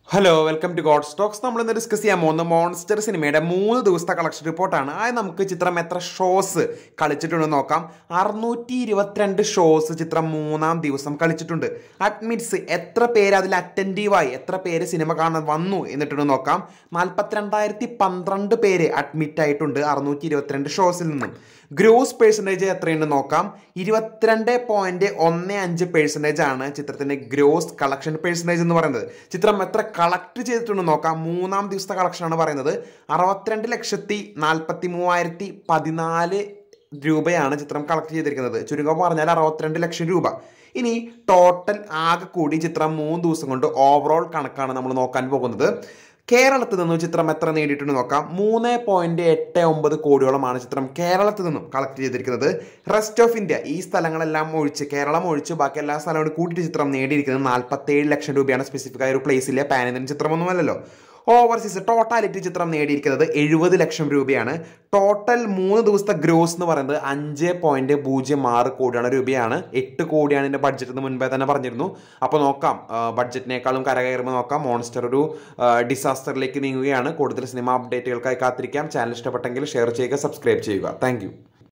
hello welcome to God Stocks നമ്മൾ ഇന്ന് discuss ചെയ്യാൻ പോകുന്ന മോൺസ്റ്റർ സിനിമയുടെ മൂന്ന് ദിവസത്തെ കളക്ഷൻ റിപ്പോർട്ടാണ് അത് നമുക്ക് ചിത്രം എത്ര ഷോസ് കളിച്ചിട്ടുണ്ടെന്ന് നോക്കാം അറുന്നൂറ്റി ഇരുപത്തിരണ്ട് ഷോസ് ചിത്രം മൂന്നാം ദിവസം കളിച്ചിട്ടുണ്ട് അഡ്മിറ്റ്സ് എത്ര പേര് അതിൽ അറ്റൻറ്റീവായി എത്ര പേര് സിനിമ കാണാൻ വന്നു എന്നിട്ടുണ്ട് നോക്കാം നാൽപ്പത്തിരണ്ടായിരത്തി പന്ത്രണ്ട് പേര് അഡ്മിറ്റ് ആയിട്ടുണ്ട് അറുന്നൂറ്റി ഇരുപത്തിരണ്ട് ഷോസിൽ നിന്നും ഗ്രോസ് പേഴ്സൻറ്റേജ് എത്രയുണ്ട് നോക്കാം ഇരുപത്തിരണ്ട് പോയിന്റ് ഒന്ന് അഞ്ച് പേഴ്സൻറ്റേജ് ആണ് ചിത്രത്തിന്റെ ഗ്രോസ് കളക്ഷൻ പേഴ്സൻറ്റേജ് എന്ന് പറയുന്നത് ചിത്രം എത്ര കളക്ട് ചെയ്തിട്ടുണ്ട് നോക്കാം മൂന്നാം ദിവസത്തെ കളക്ഷനാണ് പറയുന്നത് അറുപത്തിരണ്ട് ലക്ഷത്തി നാൽപ്പത്തി മൂവായിരത്തി പതിനാല് രൂപയാണ് ചിത്രം കളക്ട് ചെയ്തിരിക്കുന്നത് ചുരുക്കം പറഞ്ഞാൽ അറുപത്തിരണ്ട് ലക്ഷം രൂപ ഇനി ടോട്ടൽ ആകെ കൂടി ചിത്രം മൂന്ന് ദിവസം കൊണ്ട് ഓവറോൾ കണക്കാണ് നമ്മൾ നോക്കാൻ പോകുന്നത് കേരളത്തിൽ നിന്നും ചിത്രം എത്ര നേടിയിട്ടുണ്ട് നോക്കാം മൂന്ന് പോയിന്റ് എട്ട് ഒമ്പത് കോടിയോളമാണ് ചിത്രം കേരളത്തിൽ നിന്നും കളക്ട് ചെയ്തിരിക്കുന്നത് റെസ്റ്റ് ഓഫ് ഇന്ത്യ ഈ സ്ഥലങ്ങളെല്ലാം ഒഴിച്ച് കേരളം ഒഴിച്ച് ബാക്കി എല്ലാ സ്ഥലങ്ങളും കൂട്ടിയിട്ട് ചിത്രം നേടിയിരിക്കുന്നത് നാൽപ്പത്തേഴ് ലക്ഷം രൂപയാണ് സ്പെസിഫിക് ആയ ഒരു പ്ലേസിലെ പാനിന് ചിത്രമൊന്നുമല്ലല്ലോ ഓവർസീസ് ടോട്ടാലിറ്റി ചിത്രം നേടിയിരിക്കുന്നത് എഴുപത് ലക്ഷം രൂപയാണ് ടോട്ടൽ മൂന്ന് ദിവസത്തെ ഗ്രോസ് എന്ന് പറയുന്നത് അഞ്ച് പോയിന്റ് പൂജ്യം ആറ് കോടിയാണ് രൂപയാണ് എട്ട് കോടിയാണ് ഇതിന്റെ ബഡ്ജറ്റ് എന്ന് മുൻപേ തന്നെ പറഞ്ഞിരുന്നു അപ്പോൾ നോക്കാം ബഡ്ജറ്റിനേക്കാളും കരകയറുമ്പോൾ നോക്കാം മോൺസ്റ്റർ ഒരു ഡിസാസ്റ്ററിലേക്ക് നീങ്ങുകയാണ് കൂടുതൽ സിനിമ അപ്ഡേറ്റുകൾക്കായി കാത്തിരിക്കാം ചാനൽ ഇഷ്ടപ്പെട്ടെങ്കിൽ ഷെയർ ചെയ്യുക സബ്സ്ക്രൈബ് ചെയ്യുക താങ്ക്